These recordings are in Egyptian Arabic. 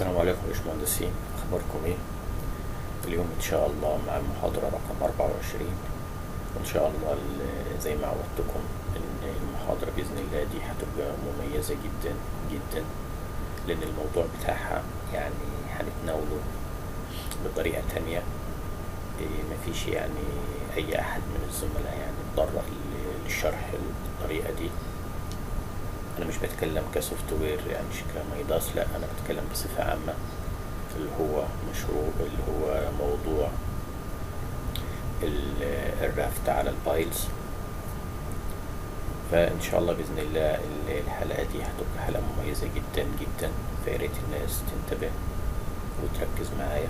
السلام عليكم يا باشمهندسين اخباركم ايه اليوم ان شاء الله مع المحاضرة رقم 24 وان شاء الله ال- زي ما عودتكم ان المحاضرة باذن الله دي هتبقى مميزة جدا جدا لان الموضوع بتاعها يعني هنتناوله بطريقة تانية إيه مفيش يعني اي احد من الزملاء يعني اتطرق ل- للشرح بالطريقة دي انا مش بتكلم كسوفت وير يعني مش كميداس لا انا بتكلم بصفة عامة اللي هو مشروع اللي هو موضوع ال- الرافت على البايلز فان شاء الله باذن الله ال- الحلقة دي هتبقى حلقة مميزة جدا جدا فيا ريت الناس تنتبه وتركز معايا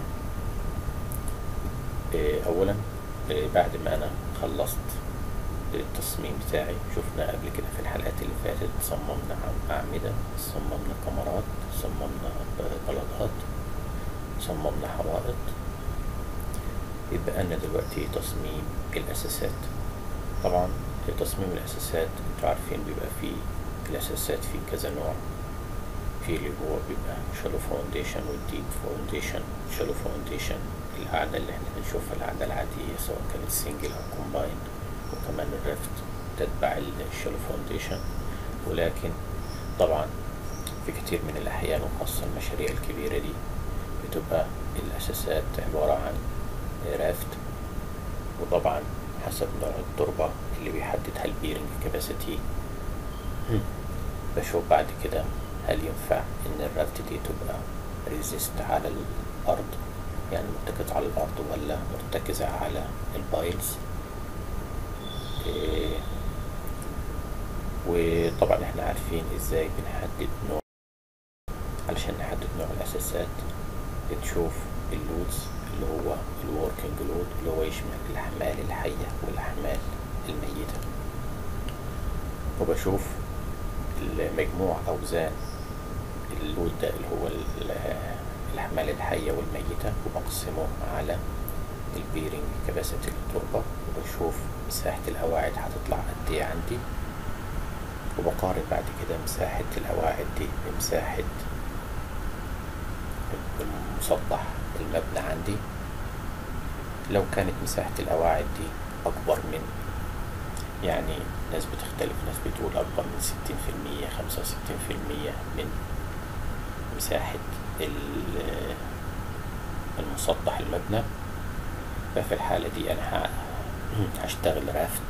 إيه، اولا إيه، بعد ما انا خلصت التصميم بتاعي شفنا قبل كده في الحلقات اللي فاتت صممنا عم- أعمدة صممنا كاميرات صممنا ب- بلاطات صممنا حوائط يبقى لنا دلوقتي تصميم الأساسات طبعا تصميم الأساسات انتوا عارفين بيبقى فيه الأساسات فيه كذا نوع في اللي هو بيبقى شالو فاونديشن والديب فاونديشن شالو فاونديشن القاعدة اللي احنا بنشوفها القاعدة العادية سواء كانت سنجل أو كومبايند وكمان الريفت تتبع الشالو فاونديشن ولكن طبعا في كتير من الأحيان وخاصة المشاريع الكبيرة دي بتبقى الأساسات عبارة عن رافت وطبعا حسب نوع التربة اللي بيحددها البيرنج كاباسيتي بشوف بعد كده هل ينفع ان الرافت دي تبقى ريزيست على الارض يعني مرتكز على الارض ولا مرتكزة على البايلز إيه، وطبعا احنا عارفين ازاي بنحدد نوع علشان نحدد نوع الاساسات بنشوف اللودز اللي هو الوركينج لود اللي هو يشمل الاحمال الحية والاحمال الميتة وبشوف المجموع اوزان اللود ده اللي هو ال- الاحمال الحية والميتة وبقسمه على البيرنج كباسيتي التربة وبشوف مساحة القواعد هتطلع قد ايه عندي وبقارن بعد كده مساحة القواعد دي بمساحة المسطح المبنى عندي لو كانت مساحة القواعد دي أكبر من يعني ناس بتختلف ناس بتقول أكبر من ستين في المية خمسة وستين في المية من مساحة ال- المسطح المبنى ففي الحالة دي أنا ه- هشتغل رافت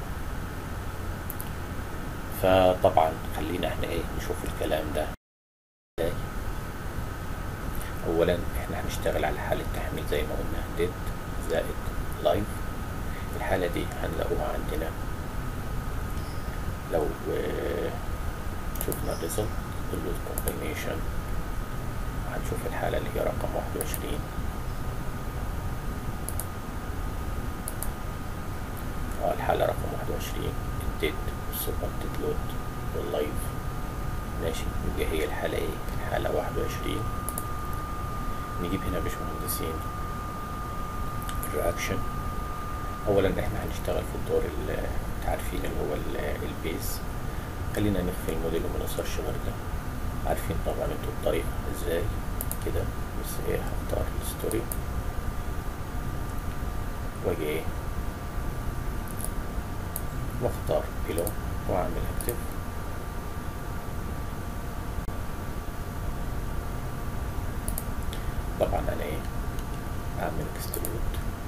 فطبعا خلينا احنا ايه نشوف الكلام ده ازاي اولا احنا هنشتغل على حالة تحميل زي ما قلنا ديد زائد لايف الحالة دي هنلاقوها عندنا لو آه، شفنا الريزلت اللود كومبينيشن هنشوف الحالة اللي هي رقم واحد وعشرين اه الحالة رقم واحد وعشرين الديد والسبورتد لود واللايف ماشي يبقى هي الحالة ايه الحالة واحد وعشرين نجيب هنا يا باشمهندسين الرياكشن اولا احنا هنشتغل في الدور ال- انت عارفين اللي هو ال- البيز خلينا نخفي الموديل وما نظهرش غير ده عارفين طبعا انتوا الطريقة ازاي كده بس ايه هختار الستوري واجي ايه واختار بيلو واعمل اكتف طبعا انا ايه اعمل اكسترود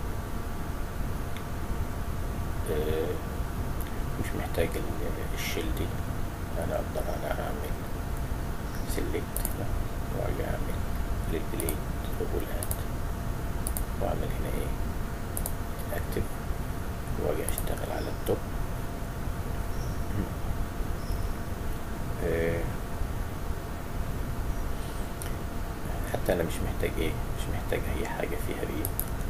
آه، مش محتاج ال- الشيل دي انا اقدر انا اعمل سيلكت هنا واجي اعمل للبليد ريبولات واعمل هنا ايه اكتف واجي اشتغل على التوب آه، حتى انا مش محتاج ايه مش محتاج اي حاجة فيها بيه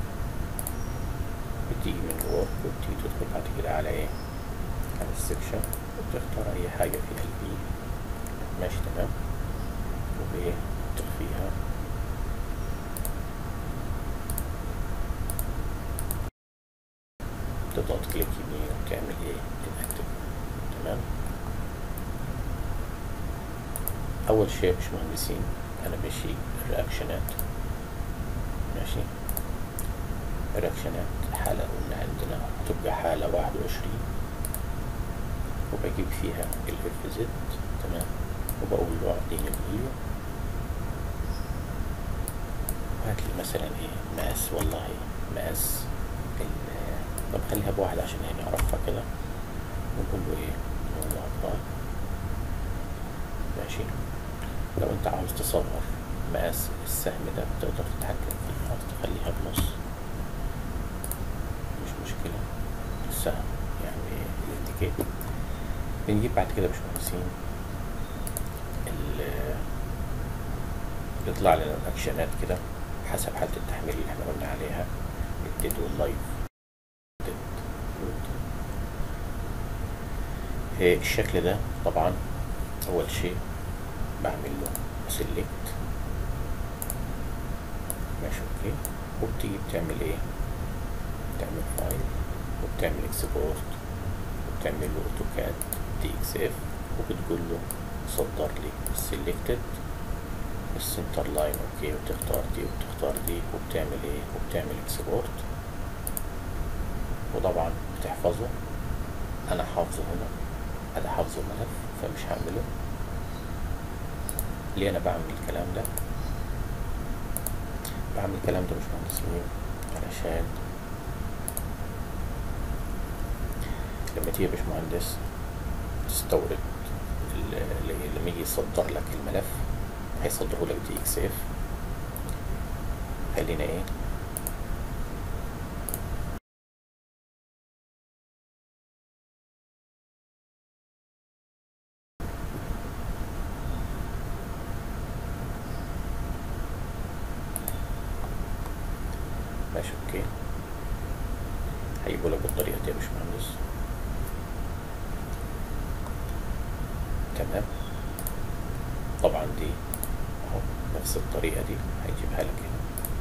بتيجي من جوه وبتيجي تدخل بعد كده على ايه على السكشن وتختار اي حاجة فيها البي ماشي تمام وبايه تخفيها تضغط كليك يمين وتعمل ايه تنأكتف تمام اول شيء يا باشمهندسين انا ماشي الرياكشنات ماشي الرياكشنات حالة قلنا عندنا هتبقى حالة واحد وعشرين وبجيب فيها الاف زد تمام وبقول له اعطيني الهيليو وهات لي مثلا ايه مقاس والله مقاس ال- طب خليها بواحد عشان هي نعرفها كده ونقول له ايه نقول له عطاء ماشي لو انت عاوز تصغر مقاس السهم ده تقدر تتحكم فيه عاوز تخليها بنص مش مشكلة السهم يعني الانديكيت بنجيب بعد كده باشمهندسين ال- يطلع لنا الاكشنات كده حسب حالة التحميل اللي احنا قلنا عليها الديد واللايف ديد لود. إيه الشكل ده طبعا اول شيء بعمل له سيلكت ماشي اوكي وبتيجي بتعمل ايه بتعمل فايل وبتعمل اكسبورت وبتعمل له اوتوكاد دي اكس اف وبتقول له صدر لي السيلكتد السنتر لاين اوكي وتختار دي وتختار دي وبتعمل ايه وبتعمل اكسبورت وطبعا بتحفظه انا حافظه هنا انا حافظه ملف فمش هعمله ليه انا بعمل الكلام ده بعمل الكلام ده مش مهندسين علشان لما تيجي يا باشمهندس تستورد ال- ال- لما يجي يصدر لك الملف هيصدره لك دي اكس اف خلينا ايه ماشي اوكي هيجيبوا لك بالطريقة دي يا باشمهندس تمام طبعا دي اهو نفس الطريقة دي هيجيبها لك هنا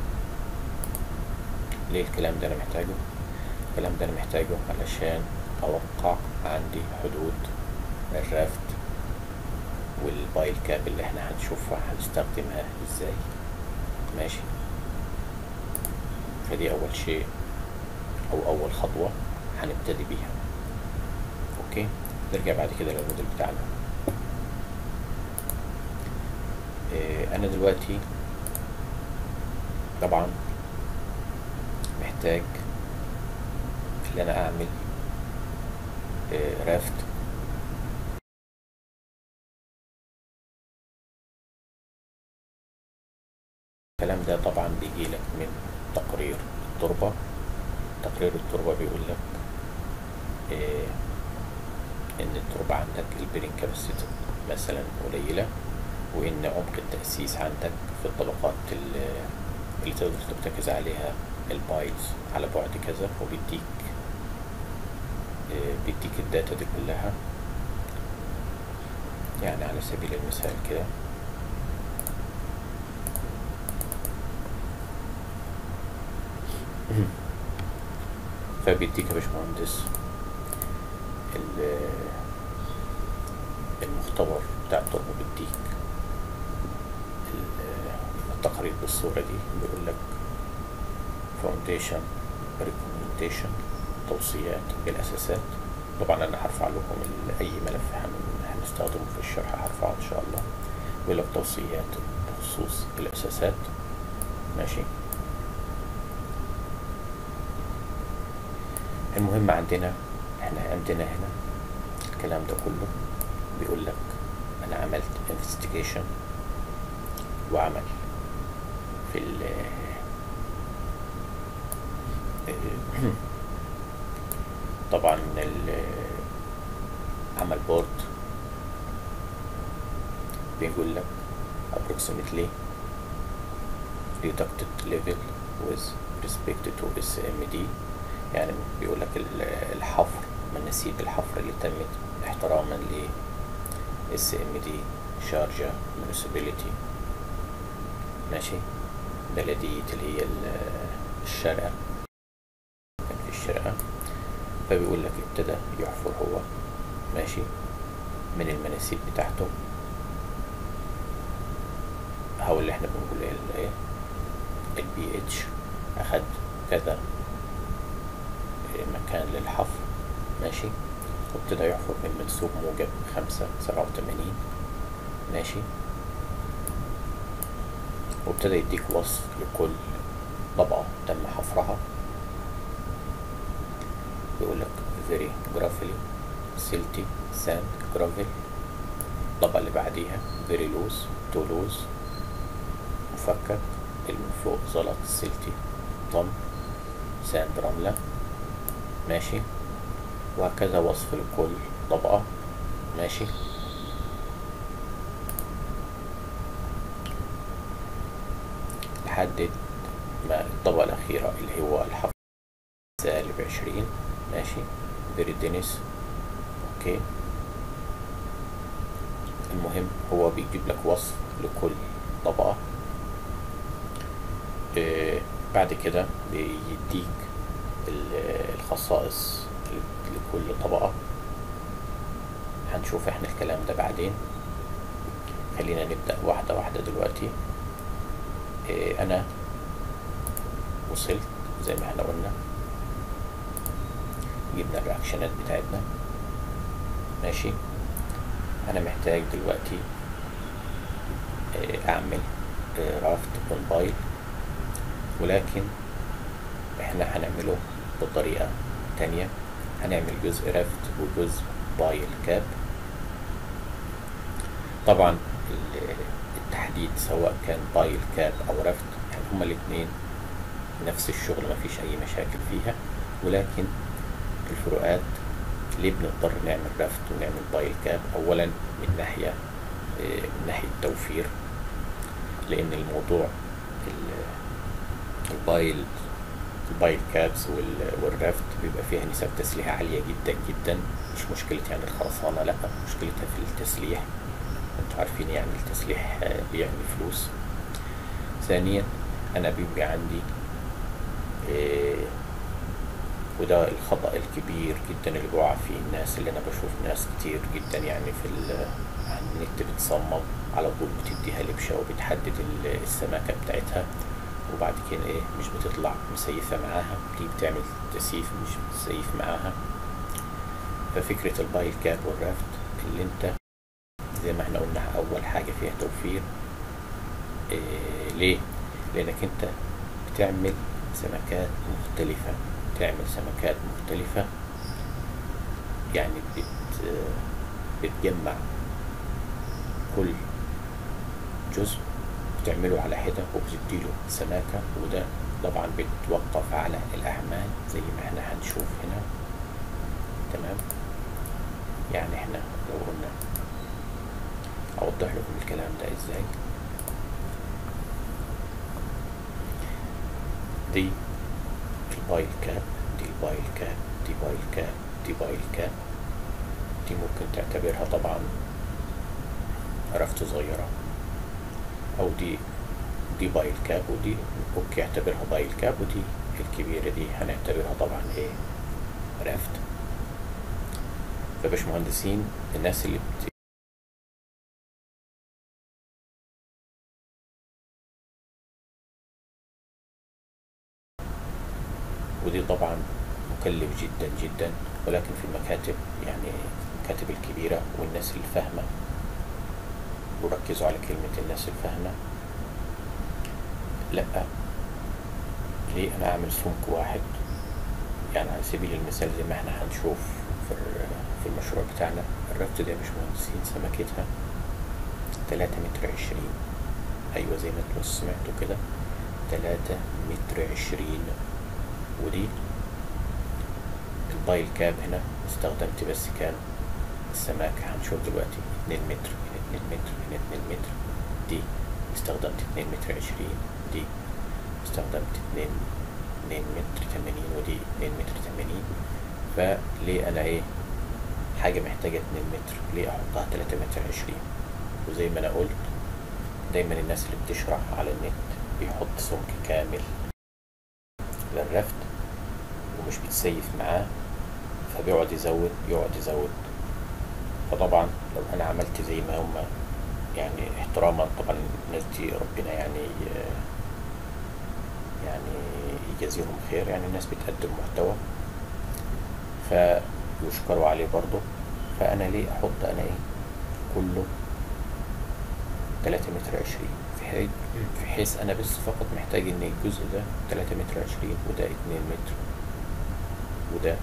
ليه الكلام ده انا محتاجه الكلام ده انا محتاجه علشان اوقع عندي حدود الرافت والبايل كاب اللي احنا هنشوفها هنستخدمها ازاي ماشي فدي اول شيء او اول خطوة هنبتدي بيها اوكي نرجع بعد كده للموديل بتاعنا إيه، انا دلوقتي طبعا محتاج ان انا اعمل إيه، رافت الكلام ده طبعا بيجي لك من تقرير التربة تقرير التربة بيقول لك إيه ان التربة عندك البرين كاباسيتي مثلا قليلة وان عمق التأسيس عندك في الطبقات ال- اللي تقدر ترتكز عليها البايلز على بعد كذا وبيديك إيه بيديك الداتا دي كلها يعني على سبيل المثال كده فبيديك يا باشمهندس ال- المختبر بتاع التربة بيديك ال- التقرير بالصورة دي بيقول لك فاونديشن ريكومنديشن توصيات الأساسات طبعا أنا هرفع لكم ال- أي ملف هن- هنستخدمه في الشرح هرفعه إن شاء الله بيقول لك توصيات بخصوص الأساسات ماشي المهم عندنا احنا عندنا هنا الكلام ده كله بيقول لك انا عملت انفستيجيشن وعمل في ال طبعا ال عمل بورد بيقول لك approximately reducted level with respect to SMD يعني بيقول لك ال- الحفر مناسيب الحفر اللي تمت احتراما ل SMD شارجة municipality ماشي بلدية اللي هي ال- الشارقة كان في الشارقة فبيقول لك ابتدى يحفر هو ماشي من المناسيب بتاعته هو اللي احنا بنقول ايه البي اتش اخد كذا إيه مكان للحفر ماشي وابتدى يحفر من منسوب موجب خمسة سبعة وتمانين ماشي وابتدى يديك وصف لكل طبقة تم حفرها بيقول لك very gravelly silty sand gravel الطبقة اللي بعديها very loose to loose مفكك اللي من فوق زلط سلتي طم ساند رملة ماشي وهكذا وصف لكل طبقة ماشي لحد ما الطبقة الأخيرة اللي هو الحفر سالب عشرين ماشي فيري دينيس اوكي المهم هو بيجيب لك وصف لكل طبقة آه بعد كده بيديك الخصائص لكل طبقة هنشوف احنا الكلام ده بعدين خلينا نبدأ واحدة واحدة دلوقتي اه انا وصلت زي ما احنا قلنا جبنا الرياكشنات بتاعتنا ماشي انا محتاج دلوقتي اه اعمل اه رافت كومبايل ولكن احنا هنعمله بطريقة تانية هنعمل جزء رافت وجزء بايل كاب طبعا التحديد سواء كان بايل كاب او رافت يعني هما الاتنين نفس الشغل مفيش اي مشاكل فيها ولكن الفروقات ليه بنضطر نعمل رافت ونعمل بايل كاب اولا من ناحية من ناحية توفير لان الموضوع البايل البايل كابس والرافت بيبقى فيها نسب تسليح عالية جدا جدا مش مشكلة يعني الخرسانة لا مشكلتها في التسليح انتوا عارفين يعني التسليح بيعني فلوس ثانيا انا بيبقى عندي إيه وده الخطأ الكبير جدا اللي بيقع فيه الناس اللي انا بشوف ناس كتير جدا يعني في على النت بتصمم على طول بتديها لبشة وبتحدد السماكة بتاعتها وبعد كده ايه مش بتطلع مسيفة معاها بتيجي بتعمل تسييف مش بتسيف معاها ففكرة البايل كاب والرافت اللي انت زي ما احنا قلنا اول حاجة فيها توفير إيه ليه لانك انت بتعمل سمكات مختلفة تعمل سمكات مختلفة يعني بت بتجمع كل جزء بتعمله على حدة وبتديله سماكة وده طبعا بتوقف على الأعمال زي ما احنا هنشوف هنا تمام يعني احنا لو قلنا أوضح لكم الكلام ده ازاي دي البايل كاب دي البايل كاب دي بايل كاب دي بايل كاب دي ممكن تعتبرها طبعا رفت صغيرة أو دي دي بايل كاب ودي ممكن يعتبرها بايل كاب ودي الكبيرة دي هنعتبرها طبعا ايه رافت فباشمهندسين الناس اللي بت... ودي طبعا مكلف جدا جدا ولكن في المكاتب يعني المكاتب الكبيرة والناس اللي فاهمة وركزوا على كلمة الناس الفاهمة لأ ليه أنا أعمل سمك واحد يعني على سبيل المثال زي ما احنا هنشوف في في المشروع بتاعنا الرفت ده يا باشمهندسين سمكتها تلاتة متر عشرين أيوة زي ما انتوا سمعتوا كده تلاتة متر عشرين ودي البايل كاب هنا استخدمت بس كام السماكة هنشوف دلوقتي اتنين متر من اتنين متر من اتنين متر دي استخدمت اتنين متر عشرين دي استخدمت اتنين اتنين متر تمانين ودي اتنين متر تمانين فليه انا ايه حاجة محتاجة اتنين متر ليه احطها تلاتة متر عشرين وزي ما انا قلت دايما الناس اللي بتشرح على النت بيحط سمك كامل للرفت ومش بتسيف معاه فبيقعد يزود يقعد يزود فطبعا لو انا عملت زي ما هما يعني احتراما طبعا الناس دي ربنا يعني ي- يعني يجازيهم خير يعني الناس بتقدم محتوى فيشكروا عليه برضه فأنا ليه أحط أنا إيه كله تلاتة متر عشرين في حيث في حيث أنا بس فقط محتاج إن الجزء ده تلاتة متر عشرين وده اتنين متر وده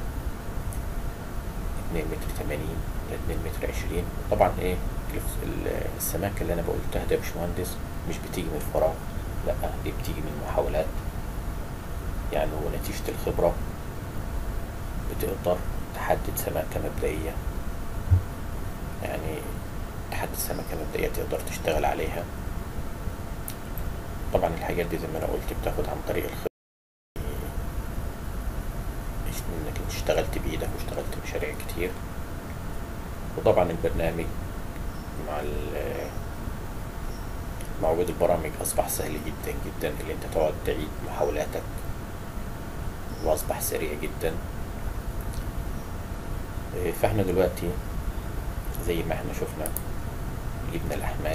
اتنين متر تمانين ده اتنين متر عشرين طبعا ايه الف- ال- السماكة اللي أنا قلتها ده يا باشمهندس مش بتيجي من فراغ لأ دي بتيجي من محاولات يعني ونتيجة الخبرة بتقدر تحدد سماكة مبدئية يعني تحدد سمكة مبدئية تقدر تشتغل عليها طبعا الحاجات دي زي ما انا قلت بتاخد عن طريق الخبرة مش انك انت اشتغلت بايدك واشتغلت مشاريع كتير وطبعا البرنامج مع ال مع وجود البرامج اصبح سهل جدا جدا اللي انت تقعد تعيد محاولاتك واصبح سريع جدا إيه، فاحنا دلوقتي زي ما احنا شفنا جبنا الأحمال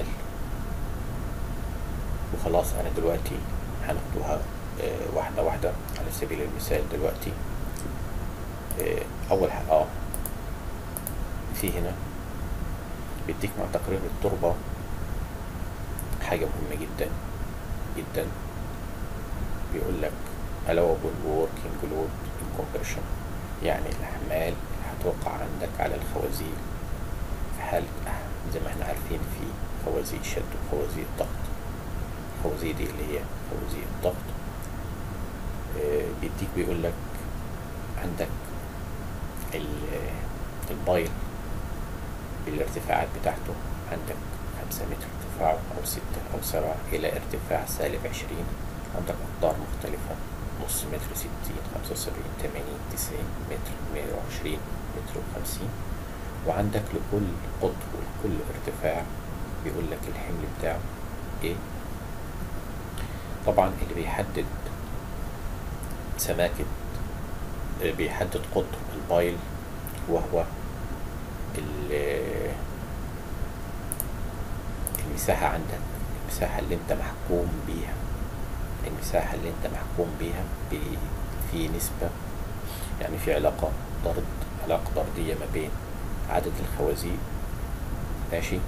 وخلاص أنا دلوقتي هناخدوها آه، واحدة واحدة على سبيل المثال دلوقتي آه، أول حاجة اه في هنا بيديك مع تقرير التربة حاجة مهمة جدا جدا بيقول لك allowable working load in compression يعني الأحمال اللي هتوقع عندك على الخوازيق في حالة أح- زي ما احنا عارفين في خوازيق شد وخوازيق ضغط الخوازيق دي اللي هي خوازيق الضغط آه، بيديك بيقول لك عندك ال- البايل بالارتفاعات بتاعته عندك خمسة متر ارتفاع أو ستة أو سبعة إلى ارتفاع سالب عشرين عندك أقطار مختلفة نص متر ستين خمسة وسبعين تمانين تسعين متر مية وعشرين متر وخمسين وعندك لكل قطر ولكل ارتفاع بيقول لك الحمل بتاعه ايه طبعا اللي بيحدد سماكة اللي بيحدد قطر البايل وهو ال- المساحة عندك المساحة اللي انت محكوم بيها المساحة اللي انت محكوم بيها ب- في نسبة يعني في علاقة طرد علاقة طردية ما بين عدد الخوازيق ماشي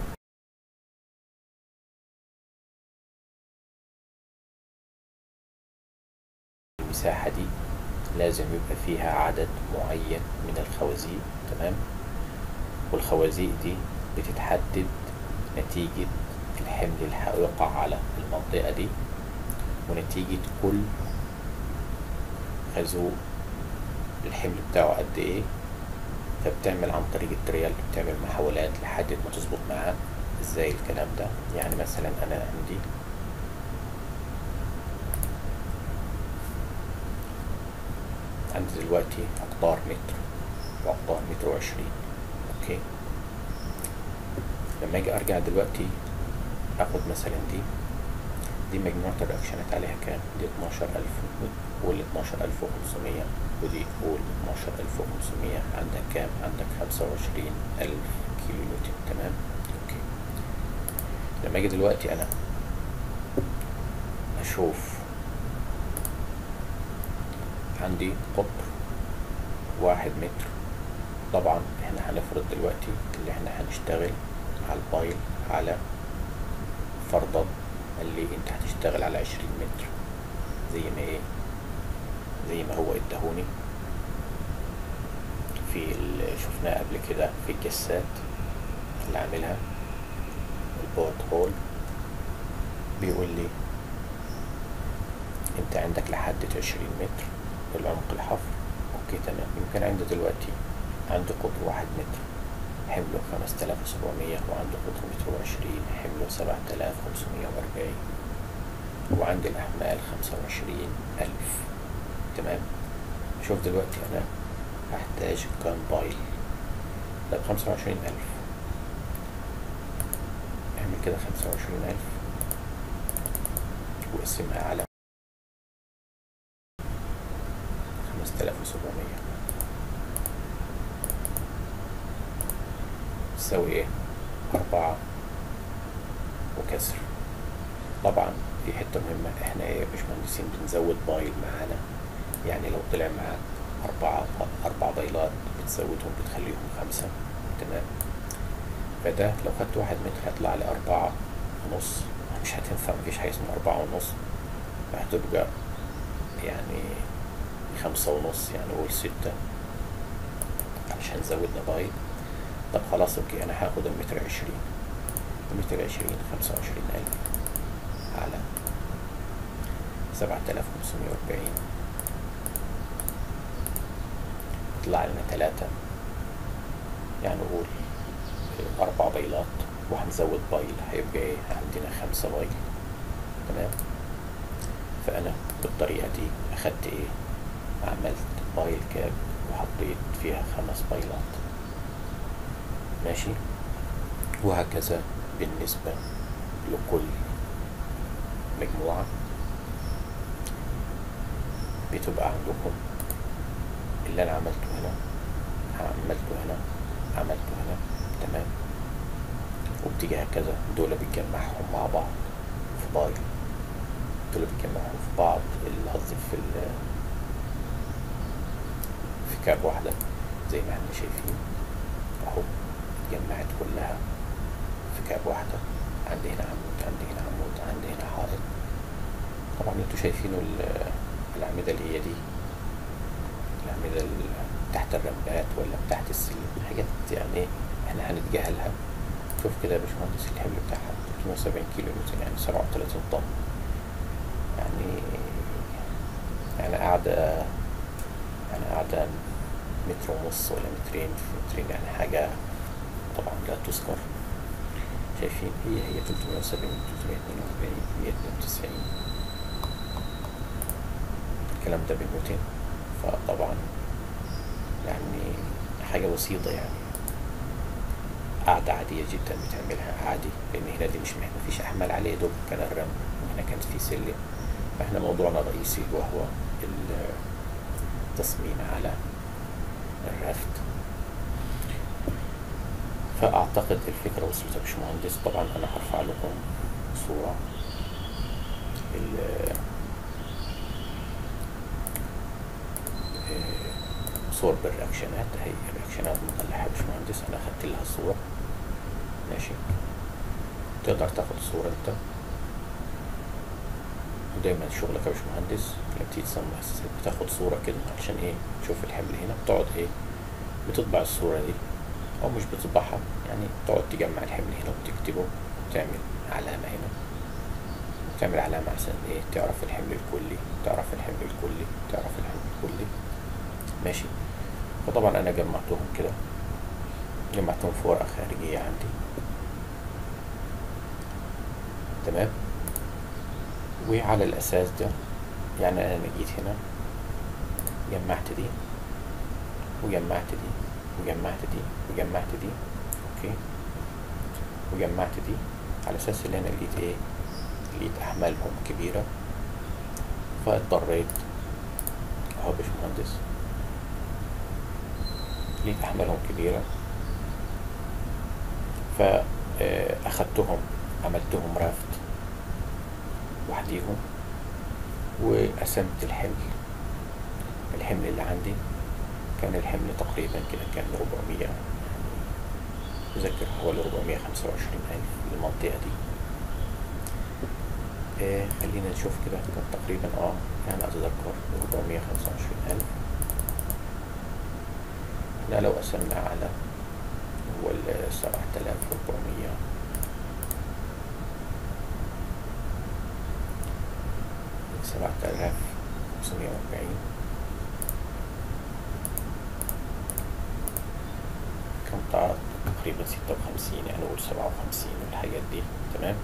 المساحة دي لازم يبقى فيها عدد معين من الخوازيق تمام والخوازيق دي بتتحدد نتيجة الحمل اللي هيقع على المنطقة دي ونتيجة كل خازوق الحمل بتاعه قد ايه فبتعمل عن طريق التريال بتعمل محاولات لحد ما تظبط معاه ازاي الكلام ده يعني مثلا انا عندي عندي دلوقتي اقطار متر واقطار متر وعشرين اوكي لما اجي ارجع دلوقتي اخد مثلا دي دي مجموعة الرياكشنات عليها كام؟ دي 12000 قول 12500 ودي قول 12500 عندك كام؟ عندك 25000 كيلو نيوتن تمام؟ اوكي لما اجي دلوقتي انا اشوف عندي قطر واحد متر طبعا احنا هنفرض دلوقتي اللي احنا هنشتغل على البايل على فرضا اللي انت هتشتغل على عشرين متر زي ما ايه زي ما هو ادهوني في اللي شفناه قبل كده في الجسات اللي عاملها البورد هول بيقول لي انت عندك لحد عشرين متر العمق الحفر اوكي تمام يمكن عندي دلوقتي عندي قطر واحد متر حمله خمسة آلاف وسبعمية وعنده قطر متر وعشرين حمله سبعة آلاف خمسمية وأربعين وعندي الأحمال خمسة وعشرين ألف تمام شوف دلوقتي أنا هحتاج كام بايل طيب خمسة وعشرين ألف اعمل كده خمسة وعشرين ألف وقسمها على خمسة آلاف وسبعمية تساوي ايه أربعة وكسر طبعا في حتة مهمة احنا يا باشمهندسين بنزود بايل معانا يعني لو طلع معاك أربعة أربع بايلات بتزودهم بتخليهم خمسة تمام فده لو خدت واحد متر هيطلع لي أربعة ونص مش هتنفع مفيش حاجة اسمها أربعة ونص فهتبقى يعني خمسة ونص يعني قول ستة علشان زودنا بايل طب خلاص اوكي انا هاخد المتر عشرين المتر عشرين خمسة وعشرين ألف على سبعة آلاف خمسمية وأربعين يطلع لنا تلاتة يعني قول أربع بايلات وهنزود بايل هيبقى إيه عندنا خمسة بايل تمام فأنا بالطريقة دي أخدت إيه عملت بايل كاب وحطيت فيها خمس بايلات ماشي وهكذا بالنسبة لكل مجموعة بتبقى عندكم اللي أنا عملته هنا عملته هنا عملته هنا تمام وبتيجي هكذا دول بتجمعهم مع بعض في بايل دول بتجمعهم في بعض اللي قصدي في ال في كاب واحدة زي ما احنا شايفين اهو اتجمعت كلها في كاب واحدة عندي هنا عمود عندي هنا عمود عندي هنا حائط طبعا انتوا شايفينه ال- الأعمدة اللي هي دي الأعمدة اللي تحت الرمبات ولا تحت السلم حاجات يعني ايه احنا هنتجاهلها شوف كده يا باشمهندس الحمل بتاعها 370 كيلو نيوتن يعني 37 طن يعني يعني قاعدة يعني قاعدة متر ونص ولا مترين في مترين يعني حاجة طبعا لا تذكر شايفين هي هي 370 342 192 الكلام ده بالنيوتن فطبعا يعني حاجة بسيطة يعني قاعدة عادية جدا بتعملها عادي لأن هنا دي مش مفيش أحمال عليه دوب كان الرمل وهنا كانت في سلم فاحنا موضوعنا الرئيسي وهو التصميم على الرفد فأعتقد الفكرة وصلت يا باشمهندس طبعا أنا هرفع لكم صورة ال- آه، صور بالرياكشنات هي الرياكشنات مطلعها يا باشمهندس أنا أخدت لها الصورة ماشي تقدر تاخد صورة أنت ودايما شغلك يا باشمهندس لما تيجي تصمم اساسات بتاخد صورة كده علشان ايه تشوف الحمل هنا بتقعد ايه بتطبع الصورة دي او مش بتطبعها يعني تقعد تجمع الحمل هنا وتكتبه وتعمل علامة هنا تعمل علامة عشان ايه تعرف الحمل الكلي تعرف الحمل الكلي تعرف الحمل الكلي ماشي فطبعا انا جمعتهم كده جمعتهم في ورقة خارجية عندي تمام وعلى الأساس ده يعني أنا جيت هنا جمعت دي وجمعت دي وجمعت دي وجمعت دي أوكي وجمعت دي على أساس إن أنا لقيت إيه لقيت أحمالهم كبيرة فاضطريت أهو يا باشمهندس لقيت أحمالهم كبيرة فأخدتهم عملتهم رافت وحديهم وقسمت الحمل الحمل اللي عندي كان الحمل تقريبا كده كان 400 يعني أذكر حوالي 425 ألف للمنطقة دي آه خلينا نشوف كده كان تقريبا اه يعني أتذكر 425 ألف احنا لو قسمنا على هو ال 7400 سبعة آلاف خمسمية وأربعين كم طارت تقريبا ستة وخمسين يعني نقول سبعة وخمسين والحاجات دي تمام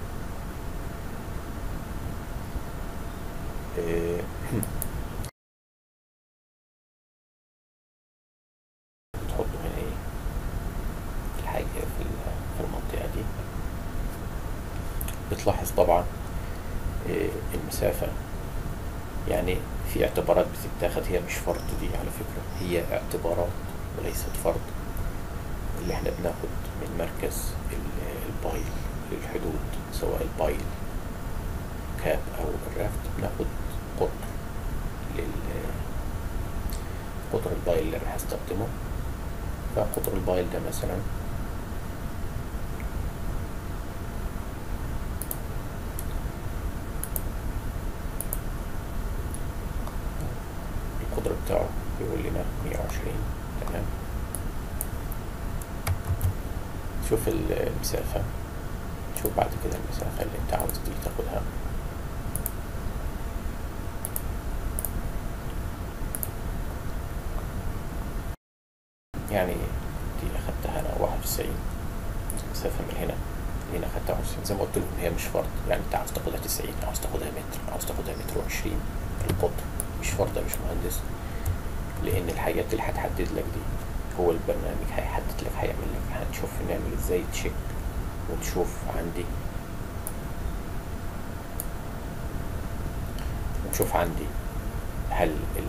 إيه تحطوا هنا ايه الحاجة في ال- في المنطقة دي بتلاحظ طبعا إيه، المسافة يعني في اعتبارات بتتاخد هي مش فرض دي على فكرة هي اعتبارات وليست فرض اللي احنا بناخد من مركز ال- البايل للحدود سواء البايل كاب او الرافت بناخد قطر لل قطر البايل اللي انا هستخدمه فقطر البايل ده مثلا القطر بتاعه بيقول لنا 120 تمام شوف المسافة شوف بعد كده المسافة اللي انت عاوز دي تاخدها يعني دي اخدتها انا واحد وتسعين مسافة من هنا هنا اخدتها عشرين زي ما قلت لكم هي مش فرض يعني انت عاوز تاخدها تسعين عاوز تاخدها متر عاوز تاخدها متر وعشرين القطر مش فرض مش مهندس لان الحاجات اللي هتحدد لك دي هو البرنامج هيحدد لك هيعمل لك هنشوف نعمل ازاي تشيك ونشوف عندي نشوف عندي هل ال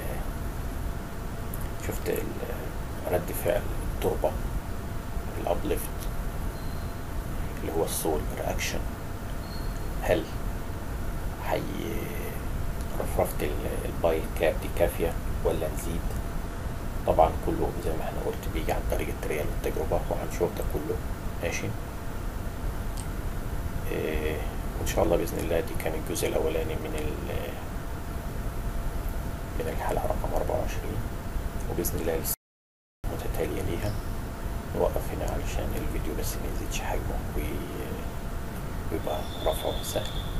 شفت ال- رد فعل التربة الابليفت اللي هو السول رياكشن هل هي رفرفة ال- البايل كاب دي كافية ولا نزيد طبعا كله زي ما احنا قلت بيجي عن طريق التريال والتجربة وهنشوف ده كله ماشي إيه وان شاء الله باذن الله دي كان الجزء الاولاني من ال من الحلقة رقم 24 وباذن الله الس- متتالية ليها نوقف هنا علشان الفيديو بس ما يزيدش حجمه وي- ويبقى رفعه سهل